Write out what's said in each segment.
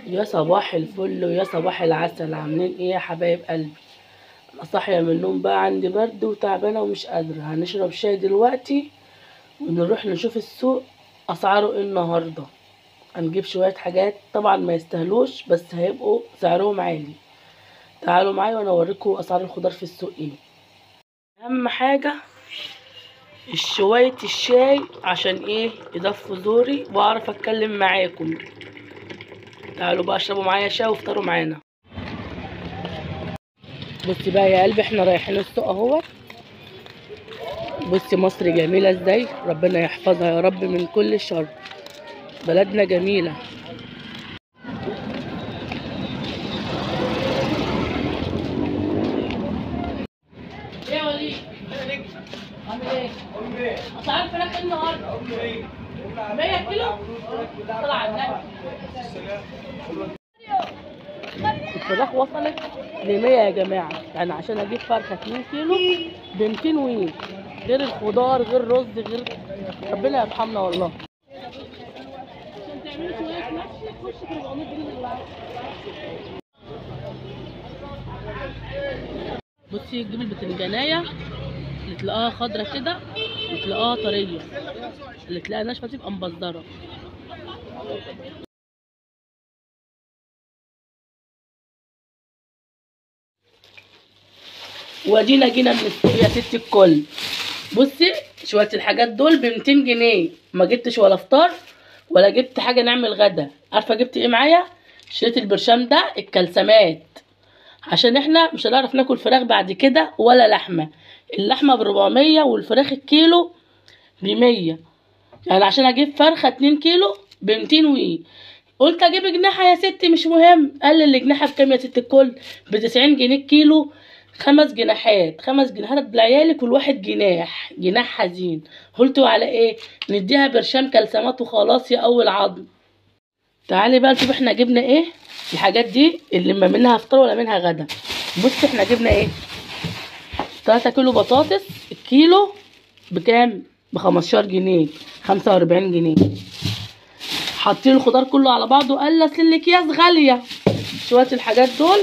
يا صباح الفل ويا صباح العسل عاملين ايه يا حبايب قلبي انا صاحيه من النوم بقى عندي برد وتعبانه ومش قادره هنشرب شاي دلوقتي ونروح نشوف السوق اسعاره ايه النهارده هنجيب شويه حاجات طبعا ما يستاهلوش بس هيبقوا سعرهم عالي تعالوا معايا وانا اوريكم اسعار الخضار في السوق ايه اهم حاجه شويه الشاي عشان ايه يدفوا زوري واعرف اتكلم معاكم تعالوا بقى اشربوا معايا شاي وافطروا معانا بصي بقى يا قلبي احنا رايحين السوق اهو بصي مصر جميله ازاي ربنا يحفظها يا رب من كل شر بلدنا جميله ايه يا وليد عامل ايه اسعار الفراخ ايه النهارده 100 كيلو طلع على النبي الفراخ وصلت ل 100 يا جماعه يعني عشان اجيب فرخه 2 كيلو ب 200 وين غير الخضار غير رز غير ربنا يرحمنا والله عشان تعملي شويه محشي تخش في 400 جنيه دلوقتي بصي تجيبي البتنجانية اللي تلاقاها خضرة كده اللي تلاقاها طرية اللي تلاقيها ناشفة تبقى مبزرة وادينا جينا من السوق يا ست الكل بصي شوية الحاجات دول ب 200 جنيه ما جبتش ولا فطار ولا جبت حاجة نعمل غدا عارفة جبت ايه معايا شريت البرشام ده الكلسمات عشان احنا مش هنعرف ناكل فراخ بعد كده ولا لحمه اللحمه ب 400 والفراخ الكيلو ب 100 يعني عشان اجيب فرخه 2 كيلو ب 200 وي قلت اجيب جناحه يا ستي مش مهم قال لي الجناحه بكام يا ست الكل ب 90 جنيه الكيلو خمس جناحات خمس جناحات لعيالي كل واحد جناح جناح حزين قلت على ايه نديها برشام كلسمات وخلاص يا اول عظم تعالي بقى نشوف احنا جبنا ايه الحاجات دي اللي ما منها فطار ولا منها غدا بص احنا جبنا ايه 3 كيلو بطاطس الكيلو بكام ب 15 جنيه 45 جنيه حاطين الخضار كله على بعضه قال اصل الاكياس غاليه شويه الحاجات دول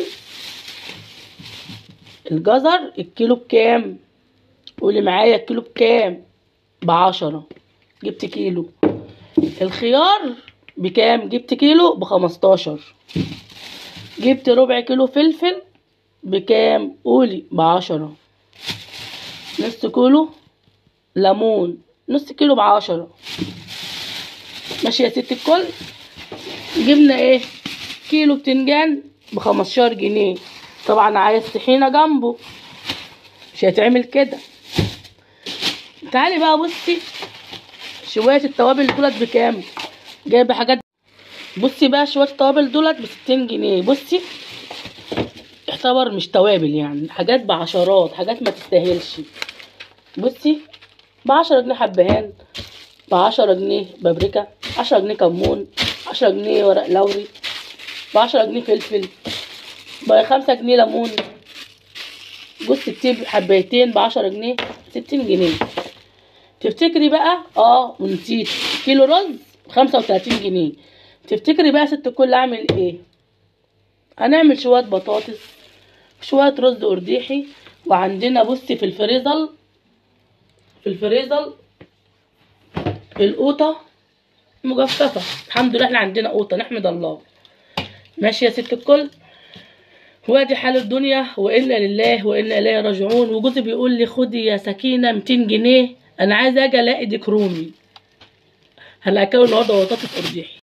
الجزر الكيلو بكام قولي معايا الكيلو بكام بعشرة جبت كيلو الخيار بكام جبت كيلو بخمستاشر جبت ربع كيلو فلفل بكام قولي بعشرة نص كيلو ليمون نص كيلو بعشرة ماشي يا ست الكل جبنا ايه كيلو بتنجان بخمستاشر جنيه طبعا عايز طحينة جنبه مش هيتعمل كده تعالي بقى بصي شوية التوابل دولت بكام جايبة حاجات بصي بقى شوية التوابل دولت بستين جنيه بصي يعتبر مش توابل يعني حاجات بعشرات حاجات ما تستاهلش بصي بعشرة جنيه حبهان بعشرة جنيه بابريكا عشرة جنيه كمون عشرة جنيه ورق لوري بعشرة جنيه فلفل بخمسة جنيه ليمون جوز التيب حبايتين بعشرة جنيه ستين جنيه تفتكري بقى اه ونسيت كيلو رز خمسة وتلاتين جنيه تفتكري بقى ست الكل اعمل ايه هنعمل شوية بطاطس شوية رز قرديحي وعندنا بصي في الفريزل في الفريزل القوطة مجففة الحمد لله احنا عندنا قوطة نحمد الله ماشي يا ست الكل وادي حال الدنيا وانا لله وانا اليه راجعون وجوزي بيقول لي خدي يا سكينه 200 جنيه انا عايزه اجي الاقي ديك رومي هلاقي النهارده بطاطس قرديحي